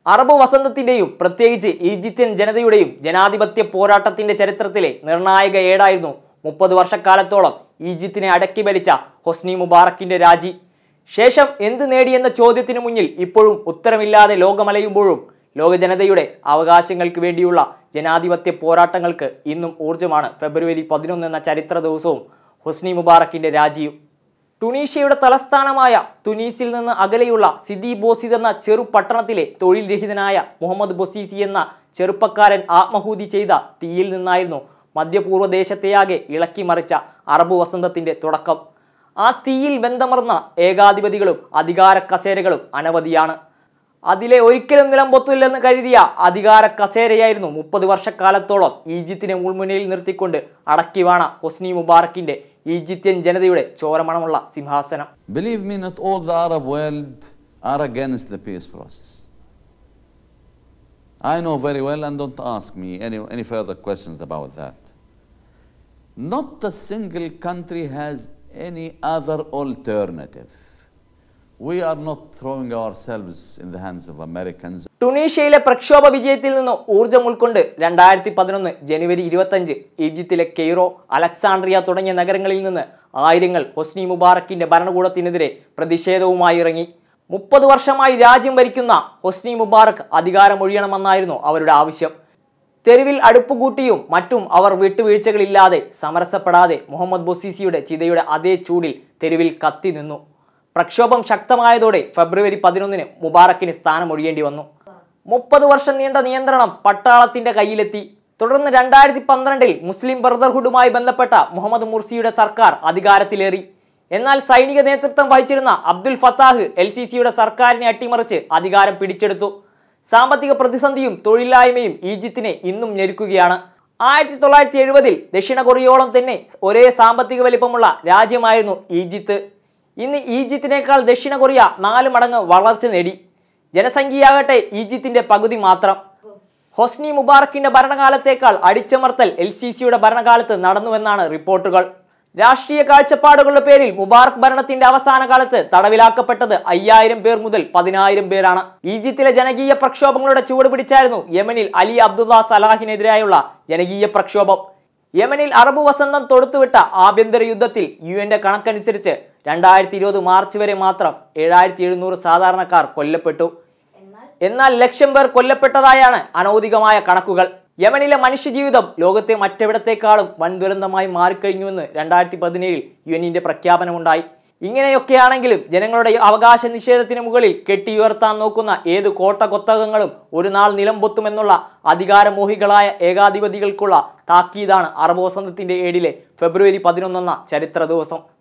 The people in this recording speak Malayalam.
അറബ് വസന്തത്തിന്റെയും പ്രത്യേകിച്ച് ഈജിപ്ത്യൻ ജനതയുടെയും ജനാധിപത്യ പോരാട്ടത്തിന്റെ ചരിത്രത്തിലെ നിർണായക ഏടായിരുന്നു മുപ്പത് വർഷക്കാലത്തോളം ഈജിപ്തിനെ അടക്കി ഭരിച്ച ഹൊസ്നി മുബാറക്കിന്റെ രാജി ശേഷം എന്ത് നേടിയെന്ന ചോദ്യത്തിനു മുന്നിൽ ഇപ്പോഴും ഉത്തരമില്ലാതെ ലോകമലയുമ്പോഴും ലോക ജനതയുടെ അവകാശങ്ങൾക്ക് വേണ്ടിയുള്ള ജനാധിപത്യ പോരാട്ടങ്ങൾക്ക് ഇന്നും ഊർജ്ജമാണ് ഫെബ്രുവരി പതിനൊന്ന് എന്ന ചരിത്ര ദിവസവും ഹൊസ്നി മുബാറക്കിന്റെ രാജിയും ടുണീഷ്യയുടെ തലസ്ഥാനമായ തുനീസിൽ നിന്ന് അകലെയുള്ള സിദി ബോസിദ് എന്ന ചെറു പട്ടണത്തിലെ തൊഴിൽ രഹിതനായ മുഹമ്മദ് ബൊസീസി എന്ന ചെറുപ്പക്കാരൻ ആത്മഹൂതി ചെയ്ത തീയിൽ നിന്നായിരുന്നു മധ്യപൂർവ്വ ദേശത്തെയാകെ ഇളക്കി മറിച്ച അറബ് വസന്തത്തിന്റെ തുടക്കം ആ തീയിൽ ബന്ധമർന്ന ഏകാധിപതികളും അധികാര കസേരകളും അനവധിയാണ് അതിലെ ഒരിക്കലും നിലംപൊത്തില്ലെന്ന് കരുതിയ അധികാര കസേരയായിരുന്നു മുപ്പത് വർഷക്കാലത്തോളം ഈജിപ്തിനെ മുൾമുനയിൽ നിർത്തിക്കൊണ്ട് അടക്കിവാണ ഹൊസ്നി മുബാറക്കിന്റെ ഈജിപ്ത്യൻ ജനതയുടെ ചോരമണമുള്ള സിംഹാസനം Believe me, not all the Arab world are against the peace process. I know very well, and don't ask me any, any further questions about that. Not a single country has any other alternative. We are not throwing ourselves in the hands of Americans ടുണീഷ്യയിലെ പ്രക്ഷോഭ വിജയത്തിൽ നിന്ന് ഊർജ്ജം ഉൾക്കൊണ്ട് രണ്ടായിരത്തി പതിനൊന്ന് ജനുവരി ഇരുപത്തഞ്ച് ഈജിപ്തിലെ കെയ്റോ അലക്സാണ്ട്രിയ തുടങ്ങിയ നഗരങ്ങളിൽ നിന്ന് ആയിരങ്ങൾ ഹൊസ്നി മുബാറക്കിന്റെ ഭരണകൂടത്തിനെതിരെ പ്രതിഷേധവുമായി ഇറങ്ങി മുപ്പത് വർഷമായി രാജ്യം ഭരിക്കുന്ന ഹൊസ്നി മുബാറക്ക് അധികാരമൊഴിയണമെന്നായിരുന്നു അവരുടെ ആവശ്യം തെരുവിൽ അടുപ്പുകൂട്ടിയും മറ്റും അവർ വിട്ടുവീഴ്ചകളില്ലാതെ സമരസപ്പെടാതെ മുഹമ്മദ് ബൊസീസിയുടെ ചിതയുടെ അതേ ചൂടിൽ തെരുവിൽ കത്തി നിന്നു പ്രക്ഷോഭം ശക്തമായതോടെ ഫെബ്രുവരി പതിനൊന്നിന് മുബാറക്കിന് സ്ഥാനമൊഴിയേണ്ടി വന്നു മുപ്പത് വർഷം നീണ്ട നിയന്ത്രണം പട്ടാളത്തിന്റെ കയ്യിലെത്തി തുടർന്ന് രണ്ടായിരത്തി പന്ത്രണ്ടിൽ മുസ്ലിം ബ്രദർഹുഡുമായി ബന്ധപ്പെട്ട മുഹമ്മദ് മുർസിയുടെ സർക്കാർ അധികാരത്തിലേറി എന്നാൽ സൈനിക നേതൃത്വം വഹിച്ചിരുന്ന അബ്ദുൽ ഫത്താഹ് എൽ സി സിയുടെ സർക്കാരിനെ അട്ടിമറിച്ച് അധികാരം പിടിച്ചെടുത്തു സാമ്പത്തിക പ്രതിസന്ധിയും തൊഴിലില്ലായ്മയും ഈജിപ്തിനെ ഇന്നും ഞെരുക്കുകയാണ് ആയിരത്തി തൊള്ളായിരത്തി എഴുപതിൽ ദക്ഷിണ കൊറിയോളം തന്നെ ഒരേ സാമ്പത്തിക വലിപ്പമുള്ള രാജ്യമായിരുന്നു ഈജിപ്ത് ഇന്ന് ഈജിപ്തിനേക്കാൾ ദക്ഷിണ കൊറിയ നാല് മടങ്ങ് വളർച്ച നേടി ജനസംഖ്യയാകട്ടെ ഈജിപ്തിന്റെ പകുതി മാത്രം ഹൊസ്നി മുബാറക്കിന്റെ ഭരണകാലത്തേക്കാൾ അടിച്ചമർത്തൽ എൽ സി സിയുടെ ഭരണകാലത്ത് നടന്നുവെന്നാണ് റിപ്പോർട്ടുകൾ രാഷ്ട്രീയ കാഴ്ചപ്പാടുകളുടെ പേരിൽ മുബാറക് ഭരണത്തിന്റെ അവസാന കാലത്ത് തടവിലാക്കപ്പെട്ടത് അയ്യായിരം പേർ മുതൽ പതിനായിരം പേരാണ് ഈജിപ്തിലെ ജനകീയ പ്രക്ഷോഭങ്ങളുടെ ചുവട് പിടിച്ചായിരുന്നു യമനിൽ അലി അബ്ദുള്ള സലാഹിനെതിരായുള്ള ജനകീയ പ്രക്ഷോഭം യമനിൽ അറബ് വസന്തം തൊടുത്തുവിട്ട ആഭ്യന്തര യുദ്ധത്തിൽ യു എന്റെ കണക്കനുസരിച്ച് രണ്ടായിരത്തി ഇരുപത് മാർച്ച് വരെ മാത്രം ഏഴായിരത്തി എഴുന്നൂറ് സാധാരണക്കാർ കൊല്ലപ്പെട്ടു എന്നാൽ ലക്ഷം പേർ കൊല്ലപ്പെട്ടതായാണ് അനൗദികമായ കണക്കുകൾ യമനിലെ മനുഷ്യജീവിതം ലോകത്തെ മറ്റെവിടത്തേക്കാളും വൻ ദുരന്തമായി മാറിക്കഴിഞ്ഞുവെന്ന് രണ്ടായിരത്തി പതിനേഴിൽ യു എന്നിന്റെ പ്രഖ്യാപനമുണ്ടായി ഇങ്ങനെയൊക്കെയാണെങ്കിലും ജനങ്ങളുടെ അവകാശ നിഷേധത്തിന് മുകളിൽ കെട്ടിയുയർത്താൻ നോക്കുന്ന ഏത് കോട്ട കൊത്തകങ്ങളും ഒരു നാൾ നിലംപൊത്തുമെന്നുള്ള അധികാരമോഹികളായ ഏകാധിപതികൾക്കുള്ള താക്കീതാണ് അറബ് വസന്തത്തിന്റെ ഏടിലെ ഫെബ്രുവരി പതിനൊന്നെന്ന ചരിത്ര ദിവസം